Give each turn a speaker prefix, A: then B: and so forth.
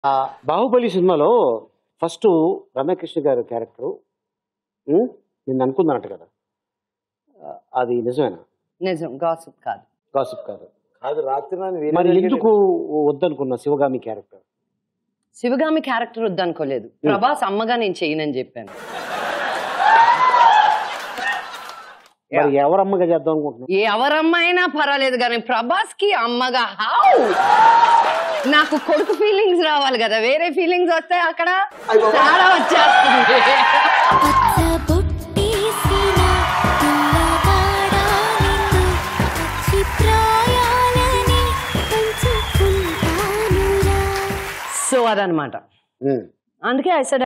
A: ఆ బాహుబలి సినిమాలో ఫస్ట్ రమ్యకృష్ణ గారి క్యారెక్టర్ నేను అనుకున్నానట కదా ఆ, అది నిజమేనా
B: నిజం గాసిప్ కాదు
A: గాసిప్ కాదు
C: కాదు రాత్రి నాన్న వేరే
A: మరి
C: దగ్గరికి
A: ఎందుకు వద్దనుకున్నా శివగామి క్యారెక్టర్
B: శివగామి క్యారెక్టర్ వద్దనుకోలేదు ప్రభాస్ అమ్మగా నేను చేయనని చెప్పాను
A: మరి ఎవరమ్మగా చేద్దాం అనుకుంటున్నావు
B: ఎవరమ్మైనా పర్వాలేదు కానీ ప్రభాస్ కి అమ్మగా హౌ నాకు కొడుకు ఫీలింగ్స్ రావాలి కదా వేరే ఫీలింగ్స్ వస్తే అక్కడ చాలా వచ్చేస్తుంది
D: పచ్చబొట్టేసిన పిల్లగాడా నిన్ను పచ్చి ప్రాయాలని పెంచుకుంటానురా
B: సో అదనమాట
A: ఉమ్.
B: అందుకే ఐ సెడ్